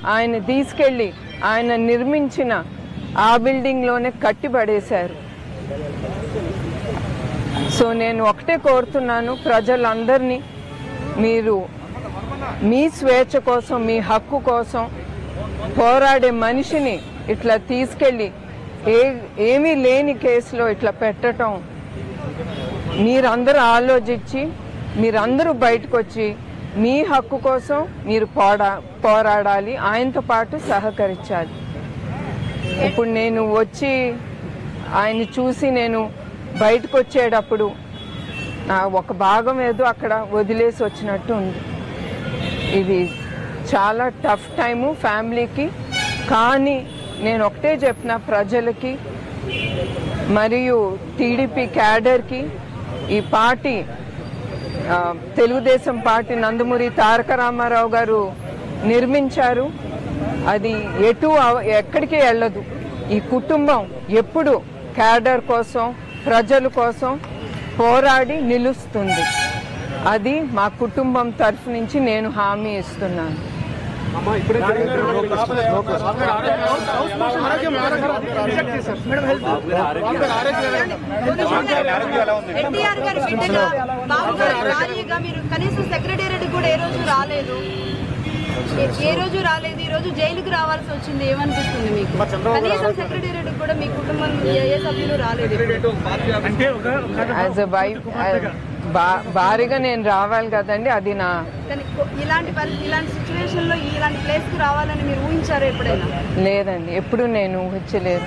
ఆయన తీసుకెళ్ళి ఆయన నిర్మించిన ఆ బిల్డింగ్లోనే కట్టిపడేశారు సో నేను ఒకటే కోరుతున్నాను ప్రజలందరినీ మీరు మీ స్వేచ్ఛ కోసం మీ హక్కు కోసం పోరాడే మనిషిని ఇట్లా తీసుకెళ్ళి ఏ ఏమీ లేని కేసులో ఇట్లా పెట్టడం మీరందరూ ఆలోచించి మీరందరూ బయటకు వచ్చి మీ హక్కు కోసం మీరు పోడా పోరాడాలి ఆయనతో పాటు సహకరించాలి ఇప్పుడు నేను వచ్చి ఆయన్ని చూసి నేను బయటకు వచ్చేటప్పుడు నా ఒక భాగం ఏదో అక్కడ వదిలేసి వచ్చినట్టు ఉంది ఇది చాలా టఫ్ టైము ఫ్యామిలీకి కానీ నేను ఒకటే చెప్పిన ప్రజలకి మరియు టీడీపీ క్యాడర్కి ఈ పార్టీ ఆ, తెలుగుదేశం పార్టీ నందమూరి తారక రామారావు గారు నిర్మించారు అది ఎటు అవ- ఎక్కడికి వెళ్ళదు ఈ కుటుంబం ఎప్పుడు క్యాడర్ కోసం ప్రజల కోసం పోరాడి నిలుస్తుంది అది మా కుటుంబం తరఫు నుంచి నేను హామీ ఇస్తున్నాను ఎన్టీఆర్ గారి బిడ్డగా బాబు గారి భార్యగా మీరు కనీసం సెక్రటేరియట్ కూడా ఏ రోజు రాలేదు ఏ- ఏ రోజు రాలేదు ఈ రోజు జైలుకు రావాల్సి వచ్చింది ఏమనిపిస్తుంది మీకు కనీసం సెక్రటేరియట్ కూడా మీ కుటుంబం ఏ ఏ సభ్యులు రాలేదు యాజ్ ఎ వైఫ్ భారీగా నేను రావాలి కదండి అది నా కానీ కొ- ఇలాంటి పరి- ఇలాంటి సిచ్యువేషన్ లో ఇలాంటి ప్లేస్ కు రావాలని మీరు ఊహించారు ఎప్పుడైనా లేదండి ఎప్పుడు నేను ఊహించలేదు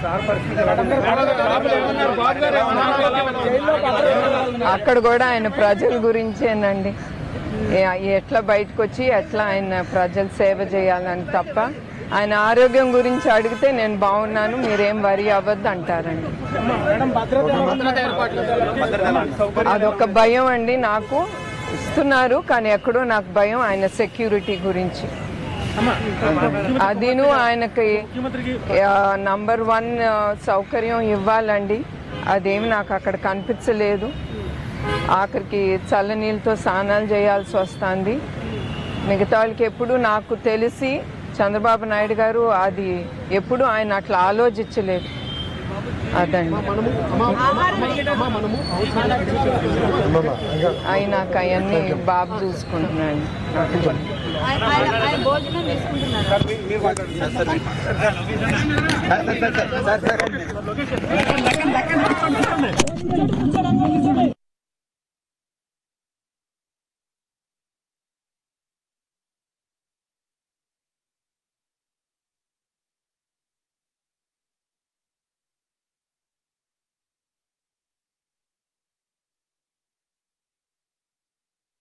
అక్కడ కూడా ఆయన ప్రజల గురించేనండి ఏ- ఎట్లా బయటకు వచ్చి ఎట్లా ఆయన ప్రజల సేవ చేయాలని తప్ప ఆయన ఆరోగ్యం గురించి అడిగితే నేను బాగున్నాను మీరేం వరి అవ్వద్దు అంటారండి అదొక భయం అండి నాకు ఇస్తున్నారు కానీ ఎక్కడో నాకు భయం ఆయన సెక్యూరిటీ గురించి అదిను ఆయనకి నంబర్ వన్ సౌకర్యం ఇవ్వాలండి అదేమి నాకు అక్కడ కనిపించలేదు ఆఖరికి చల్లనీళ్ళతో స్నానాలు చేయాల్సి వస్తుంది మిగతా వాళ్ళకి ఎప్పుడు నాకు తెలిసి చంద్రబాబు నాయుడు గారు అది ఎప్పుడు ఆయన అట్లా ఆలోచించలేదు అదండి అయినాక అవన్నీ బాబు చూసుకుంటున్నాడు ఆయన ఆయన- ఆయన భోజనం తీసుకుంటున్నారు సార్ సార్